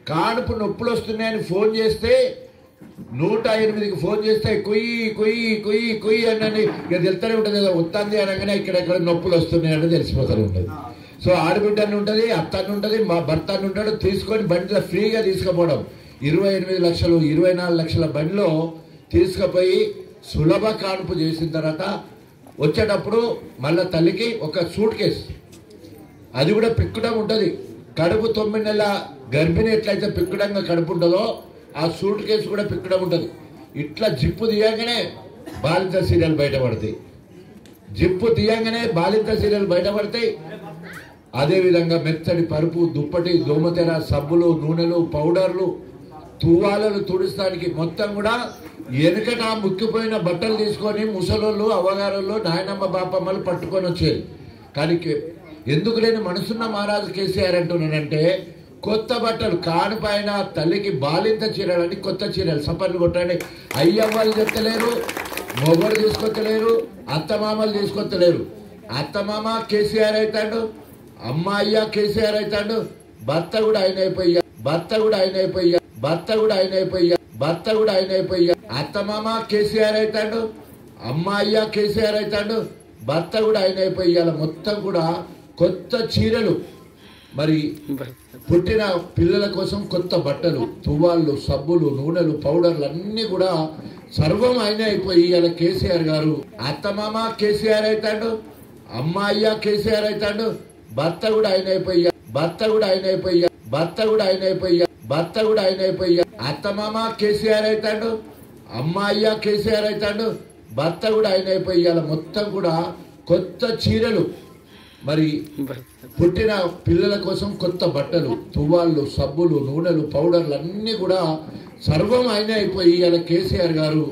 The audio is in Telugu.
కానుపు నొప్పులు వస్తున్నాయని ఫోన్ చేస్తే నూట ఎనిమిదికి ఫోన్ చేస్తే కుయ్యి కుయ్యి కుయ్యి కుయ్యి అని ఇక తెలుస్తూనే ఉంటుంది ఏదో ఉత్తంది అనగానే ఇక్కడెక్కడ నొప్పులు వస్తున్నాయని తెలిసిపోతూనే ఉంటుంది సో ఆడబిడ్డ అని ఉంటుంది అత్త అని ఉంటుంది మా భర్త అని ఉంటాడు తీసుకొని బండిలో ఫ్రీగా తీసుకుపోవడం ఇరవై ఎనిమిది లక్షలు ఇరవై నాలుగు లక్షల బండిలో తీసుకుపోయి సులభ కానుపు చేసిన తర్వాత వచ్చేటప్పుడు మళ్ళా తల్లికి ఒక సూట్ కేసు అది కూడా పిక్కడం ఉంటుంది కడుపు తొమ్మిది నెలల గర్భిణి ఎట్లయితే పిక్కడంగా కడుపు ఉంటుందో ఆ సూట్ కేసు కూడా పిక్కడం ఉంటుంది ఇట్లా జిప్పు తీయగానే బాలింత సీరియల్ బయటపడతాయి జిప్పు తీయంగానే బాలింత సీరియల్ బయటపడతాయి అదేవిధంగా మెత్తడి పరుపు దుప్పటి దోమతెర సబ్బులు నూనెలు పౌడర్లు తువ్వాలలు తుడుస్తానికి మొత్తం కూడా వెనుకట ముక్కిపోయిన బట్టలు తీసుకొని ముసలోళ్ళు అవగారోళ్ళు నాయనమ్మ బాపమ్మలు పట్టుకొని వచ్చేది కానీ కే- ఎందుకు లేని మనసున్న మహారాజు కేసీఆర్ అంటున్నానంటే కొత్త బట్టలు కాను పైన తల్లికి బాలింత చీరలని కొత్త చీరలు సపర్లు కొట్టండి అయ్యవ్వలు చెప్తలేరు మొగలు తీసుకొత్తలేరు అత్తమామలు తీసుకొత్తలేరు అత్తమామ కేసీఆర్ అవుతాడు అమ్మాయ్య కేసీఆర్ అవుతాడు భర్త కూడా ఆయన అయిపోయా భర్త కూడా ఆయన అయిపోయా భర్త కూడా ఆయన అయిపోయా భర్త కూడా ఆయన అయిపోయా అత్తమామ కేసీఆర్ అవుతాడు అమ్మాయ్య కేసీఆర్ అవుతాడు భర్త కూడా ఆయన అయిపోయాల మొత్తం కూడా కొత్త చీరలు మరి పుట్టిన పిల్లల కోసం కొత్త బట్టలు తువ్వాళ్ళు సబ్బులు నూనెలు పౌడర్లు అన్ని కూడా సర్వం ఆయన అయిపోయి ఇలా కేసీఆర్ గారు అత్తమామ కేసీఆర్ అవుతాడు అమ్మాయ్య కేసీఆర్ అవుతాడు భర్త కూడా ఆయన అయిపోయా భర్త కూడా ఆయన అయిపోయా భర్త కూడా ఆయన అయిపోయా భర్త కూడా ఆయన అయిపోయా అత్తమామ కేసీఆర్ అవుతాడు అమ్మాయ్య కేసీఆర్ అవుతాడు భర్త కూడా ఆయన అయిపోయాల మొత్తం కూడా కొత్త చీరలు మరి పుట్టిన పిల్లల కోసం కొత్త బట్టలు తువ్వాళ్ళు సబ్బులు నూనెలు పౌడర్లు అన్ని కూడా సర్వం ఆయన అయిపోయి ఇలా కేసీఆర్ గారు